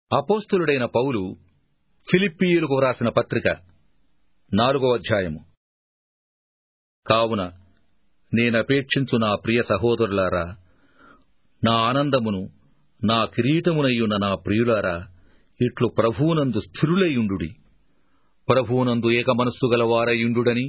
అపోస్తులుడైన పౌలు ఫిలిప్పీయులకు వ్రాసిన పత్రిక నాలుగో అధ్యాయము కావున నేనపేక్షించు నా ప్రియ సహోదరులారా నా ఆనందమును నా కిరీటమునయ్యున్న నా ప్రియులారా ఇట్లు ప్రభువునందు స్థిరులైయుండుడి ప్రభువునందు ఏక మనస్సు గలవారయుండుడని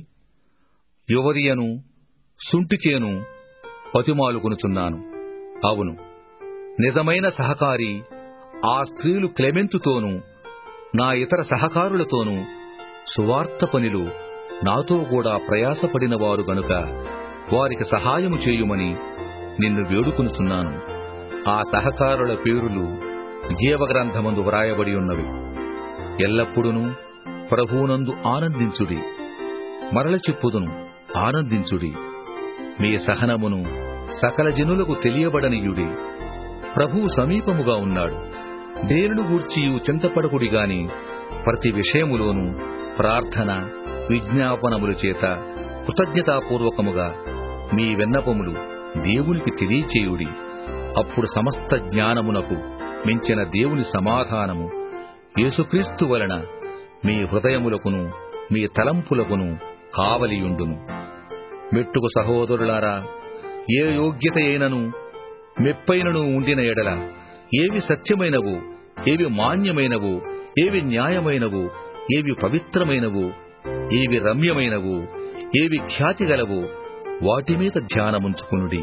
యువదియను సుంటికేను పతిమాలుకొనుచున్నాను అవును నిజమైన సహకారి ఆ స్త్రీలు క్లెమెంతుతోనూ నా ఇతర సహకారులతోనూ సువార్త పనిలో నాతో కూడా ప్రయాసపడిన వారు గనుక వారికి సహాయము చేయుమని నిన్ను వేడుకొనుచున్నాను ఆ సహకారుల పేరులు జీవగ్రంథమందు వ్రాయబడి ఉన్నవి ఎల్లప్పుడూ ప్రభువునందు ఆనందించుడి మరల చెప్పుదును ఆనందించుడి మీ సహనమును సకల జనులకు తెలియబడనీయుడి ప్రభువు సమీపముగా ఉన్నాడు దేనిని గూర్చియు చింతపడకుడి గాని ప్రతి విషయములోనూ ప్రార్థన విజ్ఞాపనముల చేత కృతజ్ఞతాపూర్వకముగా మీ విన్నపములు దేవునికి తెలియచేయుడి అప్పుడు సమస్త జ్ఞానమునకు మించిన దేవుని సమాధానము యేసుక్రీస్తు వలన మీ హృదయములకును మీ తలంపులకును కావలియుండును మెట్టుకు సహోదరులారా ఏ యోగ్యత అయినను మెప్పైనను ఉండిన ఎడల ఏవి సత్యమైనవో ఏవి మాన్యమైనవో ఏవి న్యాయమైనవో ఏవి పవిత్రమైనవో ఏవి రమ్యమైనవో ఏవి ఖ్యాతి గలవో వాటి మీద ధ్యానముంచుకునుడి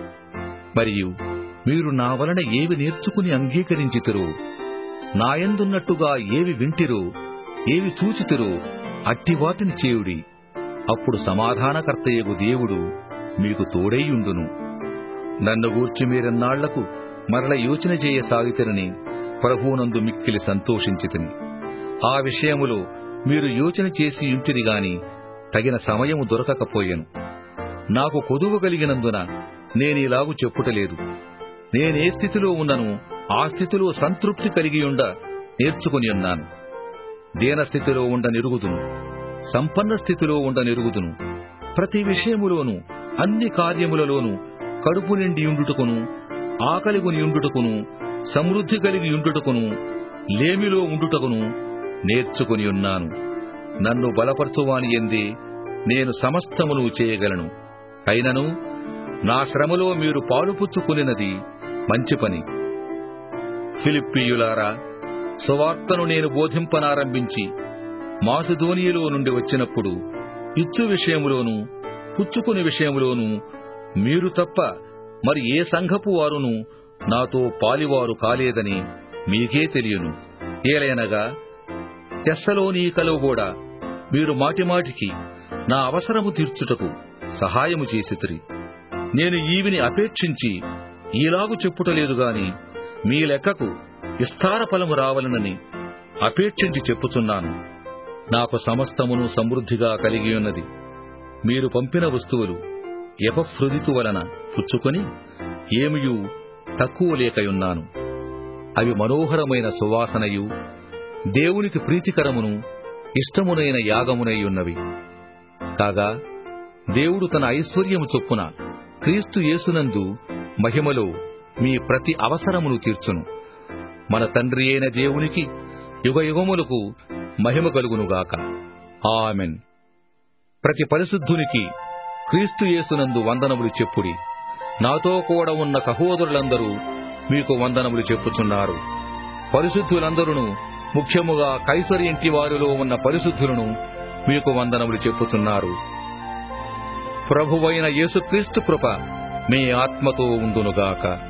మరియు మీరు నా వలన ఏవి నేర్చుకుని అంగీకరించితిరో నాయందున్నట్టుగా ఏవి వింటిరో ఏవి చూచితిరో అట్టి వాటిని చేయుడి అప్పుడు సమాధానకర్తయగు దేవుడు మీకు తోడైయుండును నన్ను గూర్చి మీరెన్నాళ్లకు మరల యోచన చేయ సాగితరని ప్రభువునందు మిక్కిలి సంతోషించితిని ఆ విషయములో మీరు యోచన చేసి ఇంటిరి గాని తగిన సమయము దొరకకపోయెను నాకు కొదువు కలిగినందున నేనీలాగు చెప్పుటలేదు నేనే స్థితిలో ఉన్నను ఆ స్థితిలో సంతృప్తి కలిగియుండ నేర్చుకుని ఉన్నాను దీనస్థితిలో ఉండ నిరుగుదును సంపన్న స్థితిలో ఉండ నిరుగుదును ప్రతి విషయములోనూ అన్ని కార్యములలోనూ కడుపు నిండి ఉండుటకును ఆకలిగుని ఉండుటకును సమృద్ధి కలిగి ఉండుటకును లేమిలో ఉండుటకును నేర్చుకుని ఉన్నాను నన్ను బలపరచువాని ఎందే నేను సమస్తమును చేయగలను అయినను నా శ్రమలో మీరు పాలుపుచ్చుకునినది మంచి పని ఫిలిప్పీయులారా సువార్తను నేను బోధింపనారంభించి మాసుధోనియలో నుండి వచ్చినప్పుడు ఇచ్చు విషయములోనూ పుచ్చుకుని విషయములోనూ మీరు తప్ప మరి ఏ సంఘపు వారును నాతో పాలివారు కాలేదని మీకే తెలియను ఏలైనగా తెస్సలోనీకలో కూడా మీరు మాటిమాటికి నా అవసరము తీర్చుటకు సహాయము చేసితిరి నేను ఈవిని అపేక్షించి ఈలాగు చెప్పుటలేదు గాని మీ లెక్కకు విస్తార ఫలము రావలనని అపేక్షించి చెప్పుచున్నాను నాకు సమస్తమును సమృద్ధిగా కలిగి ఉన్నది మీరు పంపిన వస్తువులు ఎపఫ్రుదితు వలన పుచ్చుకొని ఏమియూ తక్కువ లేకయున్నాను అవి మనోహరమైన సువాసనయు దేవునికి ప్రీతికరమును ఇష్టమునైన యాగమునై ఉన్నవి కాగా దేవుడు తన ఐశ్వర్యము చొప్పున క్రీస్తు యేసునందు మహిమలో మీ ప్రతి అవసరమును తీర్చును మన తండ్రి అయిన దేవునికి యుగయుగములకు మహిమ కలుగునుగాక ఆమెన్ ప్రతి పరిశుద్ధునికి క్రీస్తు యేసునందు వందనములు చెప్పుడి నాతో కూడా ఉన్న సహోదరులందరూ మీకు వందనములు చెప్పుచున్నారు పరిశుద్ధులందరూ ముఖ్యముగా కైసరి ఇంటి వారిలో ఉన్న పరిశుద్ధులను మీకు వందనములు చెప్పుచున్నారు ప్రభువైన యేసుక్రీస్తు కృప మీ ఆత్మతో ఉండునుగాక